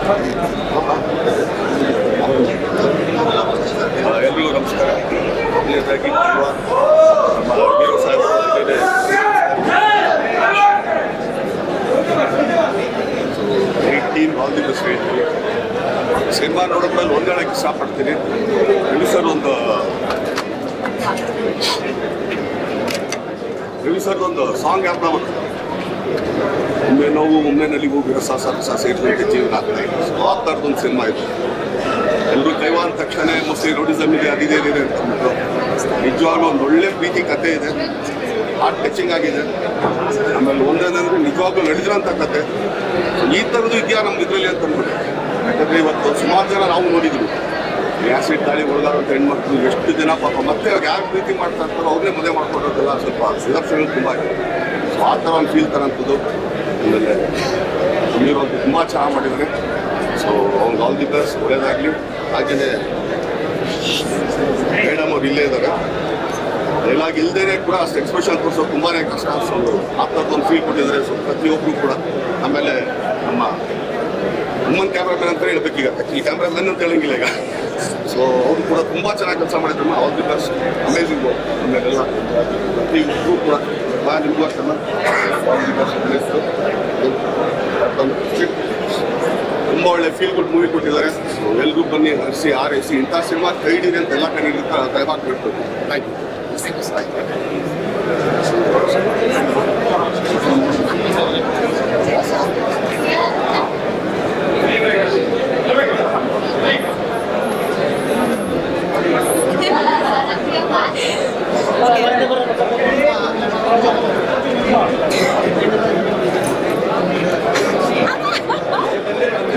ಎಲ್ರಿಗೂ ನಮಸ್ಕಾರ ಮೊದಲನೇದಾಗಿ ನಮ್ಮ ಹೀರೋ ಸಾಹೇಬ್ ಮೇಲೆ ಟೀಮ್ ಆಲ್ ದಿ ಬೆಸ್ಟ್ ಹೇಳ್ತೀವಿ ಸಿನಿಮಾ ನೋಡೋದ್ರಲ್ಲಿ ಒಂದು ಹೇಳಕ್ಕೆ ಇಷ್ಟಪಡ್ತೀನಿ ರವಿ ಸರ್ ಒಂದು ರವಿ ಸರ್ ಒಂದು ಸಾಂಗ್ ಆ್ಯಪ್ ಮಾಡ್ತಾರೆ ಒಮ್ಮೆ ನೋವು ಒಮ್ಮೆ ನಲಿವು ವಿರಸ ಸರಸ ಸೇರಿದಂತೆ ಜೀವನ ಆಗ್ತಾ ಇದೆ ಸೊ ಆ ಥರದೊಂದು ಸಿನಿಮಾ ಇದು ಎಲ್ಲರೂ ದೈವ ಅಂದ ತಕ್ಷಣ ಮೋಸ್ಟ್ಲಿ ರೋಡಿಸಮ್ ಇದೆ ಅದಿದೆ ಇದಿದೆ ಅಂತ ಅಂದ್ಬಿಟ್ಟು ನಿಜವಾಗ್ಲೂ ಒಂದು ಒಳ್ಳೆ ಪ್ರೀತಿ ಕತೆ ಇದೆ ಹಾರ್ಟ್ ಟಚಿಂಗ್ ಆಗಿದೆ ಆಮೇಲೆ ಒಂದೇನಂದ್ರೆ ನಿಜವಾಗ್ಲೂ ನಡೆದಿರೋಂಥ ಕತೆ So ಈ ಥರದ್ದು ಇದೆಯಾ ನಮ್ದು ಇದರಲ್ಲಿ ಅಂತ ಅಂದ್ಬಿಟ್ಟು ಯಾಕಂದರೆ ಇವತ್ತು ಸುಮಾರು ಜನ ನಾವು ನೋಡಿದ್ವಿ ಆ್ಯಸಿಡ್ ದಾಳಿ ಒಳಗಾದಂಥ ಹೆಣ್ಮಕ್ಳು ಎಷ್ಟು ಜನ ಪಾಪ ಮತ್ತೆ ಅವ್ರು ಯಾರು ಪ್ರೀತಿ ಮಾಡ್ತಾ ಇರ್ತಾರೋ ಅವ್ರನ್ನೇ ಮದುವೆ ಮಾಡ್ಕೊಡೋದೆಲ್ಲ ಸ್ವಲ್ಪ ಸಂದರ್ಶನಗಳು ತುಂಬ ಇದೆ ಸೊ ಆ ಥರ ಒಂದು ಫೀಲ್ ತರೋಂಥದ್ದು ಆಮೇಲೆ ನೀರು ಒಂದು ತುಂಬ ಚೆನ್ನಾಗಿ ಮಾಡಿದ್ದಾರೆ ಸೊ ಅವ್ನು ಆಲ್ ದಿ ಬೆಸ್ಟ್ ಒಳ್ಳೇದಾಗಲಿ ಹಾಗೆಯೇ ಮೇಡಮ್ ಅವ್ರು ಇಲ್ಲೇ ಇದ್ದಾರೆ ಡೈಲಾಗ್ ಇಲ್ಲದೇ ಕೂಡ ಅಷ್ಟು ಎಕ್ಸ್ಪ್ರೆಷನ್ ತೋರಿಸೋದು ತುಂಬಾ ಕಷ್ಟ ಸೊ ಆ ಥರದ್ದೊಂದು ಫೀಲ್ ಕೊಟ್ಟಿದ್ದಾರೆ ಸೊ ಪ್ರತಿಯೊಬ್ಬರು ಕೂಡ ಆಮೇಲೆ ನಮ್ಮ ಉಮ್ಮನ್ ಕ್ಯಾಮ್ರಾಮನ್ ಅಂತ ಹೇಳ್ಬೇಕೀಗ ಈ ಕ್ಯಾಮ್ರಾಮನ್ ಅಂತ ಹೇಳಂಗಿಲ್ಲ ಈಗ ಸೊ ಅವರು ಕೂಡ ತುಂಬ ಚೆನ್ನಾಗಿ ಕೆಲಸ ಮಾಡಿದ್ರು ಆಲ್ ದಿ ಬೆಸ್ಟ್ ಅಮೇಝಿಂಗ್ ಆಮೇಲೆಲ್ಲ ಪ್ರತಿಯೊಬ್ಬರು ಕೂಡ ಬಾ ನಿಮಗೂ ಅಷ್ಟಲ್ಲ ಆಲ್ ದಿ ಬೆಸ್ಟ್ ತುಂಬ ಒಳ್ಳೆ ಫೀಲ್ ಗುಡ್ ಮೂವಿ ಕೊಟ್ಟಿದ್ದಾರೆ ಸೊ ಎಲ್ರಿಗೂ ಬನ್ನಿ ಹರಿಸಿ ಆರೈಸಿ ಇಂಥ ಸಿನಿಮಾ ಕೈ ಹಿಡೀರಿ ಅಂತ ಎಲ್ಲ ಕಡೆ ದಯವಾಗಿ ಬಿಟ್ಟು ಥ್ಯಾಂಕ್ ಯು